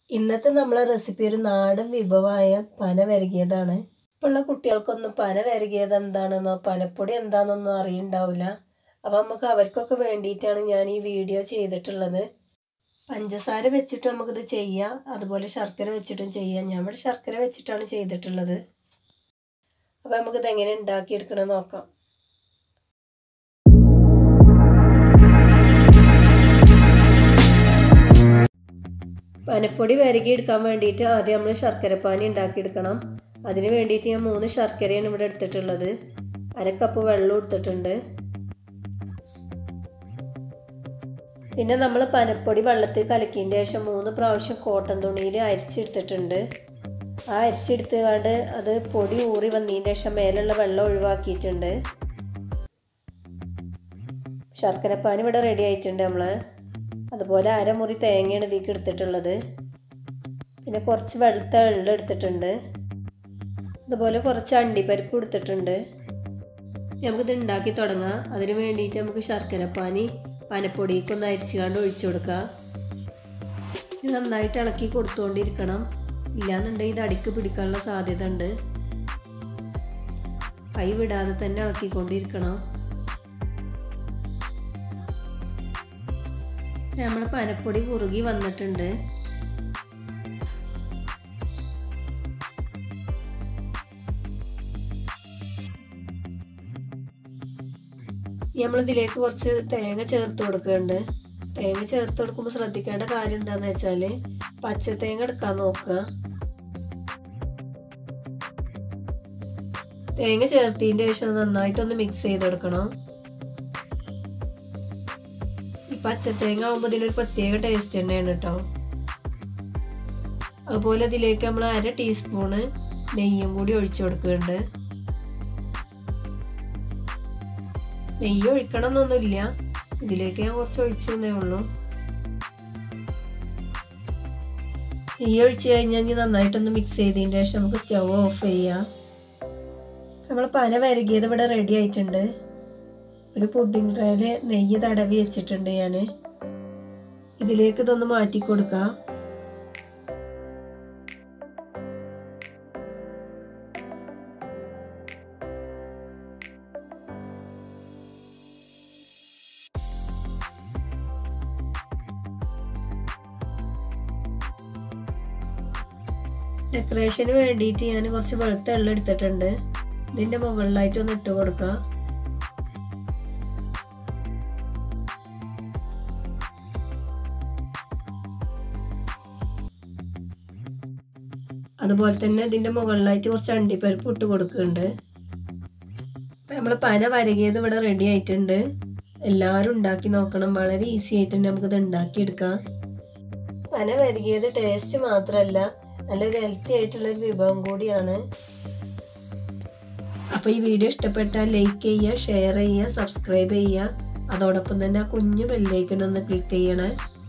ഇന്നത്തെ നമ്മളെ റെസിപ്പി ഒരു നാടൻ വിഭവമായ പന വരകിയതാണ് ഇപ്പോഴുള്ള കുട്ടികൾക്കൊന്നും പന വരകിയത് എന്താണെന്നോ പനപ്പൊടി എന്താണെന്നൊന്നും അറിയണ്ടാവില്ല അപ്പം നമുക്ക് അവർക്കൊക്കെ വേണ്ടിയിട്ടാണ് ഞാൻ ഈ വീഡിയോ ചെയ്തിട്ടുള്ളത് പഞ്ചസാര വെച്ചിട്ട് നമുക്കിത് ചെയ്യാം അതുപോലെ ശർക്കര വെച്ചിട്ടും ചെയ്യാം ഞാൻ ഇവിടെ ശർക്കര വെച്ചിട്ടാണ് ചെയ്തിട്ടുള്ളത് അപ്പം നമുക്കിത് എങ്ങനെ ഉണ്ടാക്കിയെടുക്കണം നോക്കാം പനപ്പൊടി വരകി എടുക്കാൻ വേണ്ടിയിട്ട് ആദ്യം നമ്മൾ ശർക്കരപ്പാനി ഉണ്ടാക്കിയെടുക്കണം അതിന് വേണ്ടിയിട്ട് ഞാൻ മൂന്ന് ശർക്കരയാണ് ഇവിടെ എടുത്തിട്ടുള്ളത് അര കപ്പ് വെള്ളം എടുത്തിട്ടുണ്ട് പിന്നെ നമ്മൾ പനപ്പൊടി വെള്ളത്തിൽ കലക്കിയതിൻ്റെ ശേഷം മൂന്ന് പ്രാവശ്യം കോട്ടൺ തുണിയിൽ അരിച്ചെടുത്തിട്ടുണ്ട് ആ അരിച്ചെടുത്തുകൊണ്ട് അത് പൊടി ഊറി വന്നതിന് ശേഷം മേലുള്ള വെള്ളം ഒഴിവാക്കിയിട്ടുണ്ട് ശർക്കരപ്പാനി ഇവിടെ റെഡി ആയിട്ടുണ്ട് നമ്മൾ അതുപോലെ അരമുറി തേങ്ങയാണ് ഇതിലേക്ക് എടുത്തിട്ടുള്ളത് പിന്നെ കുറച്ച് വെളുത്ത വെള്ളം എടുത്തിട്ടുണ്ട് അതുപോലെ കുറച്ച് അണ്ടിപ്പരിപ്പ് എടുത്തിട്ടുണ്ട് നമുക്കിത് ഉണ്ടാക്കി തുടങ്ങാം അതിന് വേണ്ടിയിട്ട് നമുക്ക് ശർക്കരപ്പാനി പനപ്പൊടിയൊക്കെ ഒന്ന് അരിച്ചുകൊണ്ട് ഒഴിച്ചു കൊടുക്കാം ഇത് നന്നായിട്ട് ഇളക്കി കൊടുത്തുകൊണ്ടിരിക്കണം ഇല്ലാന്നുണ്ടെങ്കിൽ ഇത് അടിക്ക് പിടിക്കാനുള്ള സാധ്യത ഉണ്ട് കൈ വിടാതെ തന്നെ ഇളക്കിക്കൊണ്ടിരിക്കണം നമ്മൾ പനപ്പൊടി കുറുകി വന്നിട്ടുണ്ട് നമ്മളിതിലേക്ക് കുറച്ച് തേങ്ങ ചേർത്ത് കൊടുക്കുന്നുണ്ട് തേങ്ങ ചേർത്ത് കൊടുക്കുമ്പോൾ ശ്രദ്ധിക്കേണ്ട കാര്യം എന്താന്ന് വെച്ചാൽ പച്ച തേങ്ങ എടുക്കാൻ നോക്കുക തേങ്ങ ചേർത്തതിൻ്റെ ശേഷം നന്നായിട്ടൊന്ന് മിക്സ് ചെയ്ത് കൊടുക്കണം ഈ പച്ചത്തേങ്ങ ആകുമ്പോൾ ഇതിനൊരു പ്രത്യേക ടേസ്റ്റ് തന്നെയാണ് കേട്ടോ അതുപോലെ ഇതിലേക്ക് നമ്മൾ അര ടീസ്പൂണ് നെയ്യും കൂടി ഒഴിച്ചു കൊടുക്കുന്നുണ്ട് നെയ്യ് ഒഴിക്കണം എന്നൊന്നുമില്ല ഇതിലേക്ക് ഞാൻ കുറച്ച് ഒഴിച്ചേ ഉള്ളൂ നെയ്യ് ഒഴിച്ച് കഴിഞ്ഞാൽ നന്നായിട്ടൊന്ന് മിക്സ് ചെയ്തതിന് ശേഷം നമുക്ക് സ്റ്റൗ ഓഫ് ചെയ്യാം നമ്മൾ പന വരകിയത് ഇവിടെ റെഡി ആയിട്ടുണ്ട് ഒരു പുഡിംഗ് ട്രേയിൽ നെയ്യ് തടവി വെച്ചിട്ടുണ്ട് ഞാൻ ഇതിലേക്ക് ഇതൊന്ന് മാറ്റി കൊടുക്കാം ഡെക്കറേഷന് വേണ്ടിയിട്ട് ഞാൻ കുറച്ച് വെളുത്ത എള്ളം എടുത്തിട്ടുണ്ട് ഇതിൻ്റെ മുകളിലായിട്ട് ഒന്ന് ഇട്ട് കൊടുക്കാം അതുപോലെ തന്നെ ഇതിൻ്റെ മുകളിലായിട്ട് കുറച്ച് അണ്ടിപ്പരിപ്പ് ഇട്ട് കൊടുക്കുന്നുണ്ട് നമ്മൾ പന വരകിയത് ഇവിടെ റെഡി ആയിട്ടുണ്ട് എല്ലാവരും ഉണ്ടാക്കി നോക്കണം വളരെ ഈസി ആയിട്ട് തന്നെ നമുക്കിത് ഉണ്ടാക്കിയെടുക്കാം പന വരകിയത് ടേസ്റ്റ് മാത്രമല്ല നല്ലൊരു ഹെൽത്തി ആയിട്ടുള്ളൊരു വിഭവം കൂടിയാണ് അപ്പോൾ ഈ വീഡിയോ ഇഷ്ടപ്പെട്ടാൽ ലൈക്ക് ചെയ്യുക ഷെയർ ചെയ്യുക സബ്സ്ക്രൈബ് ചെയ്യുക അതോടൊപ്പം തന്നെ ആ കുഞ്ഞു ബെല്ലേക്കിനൊന്ന് ക്ലിക്ക് ചെയ്യണേ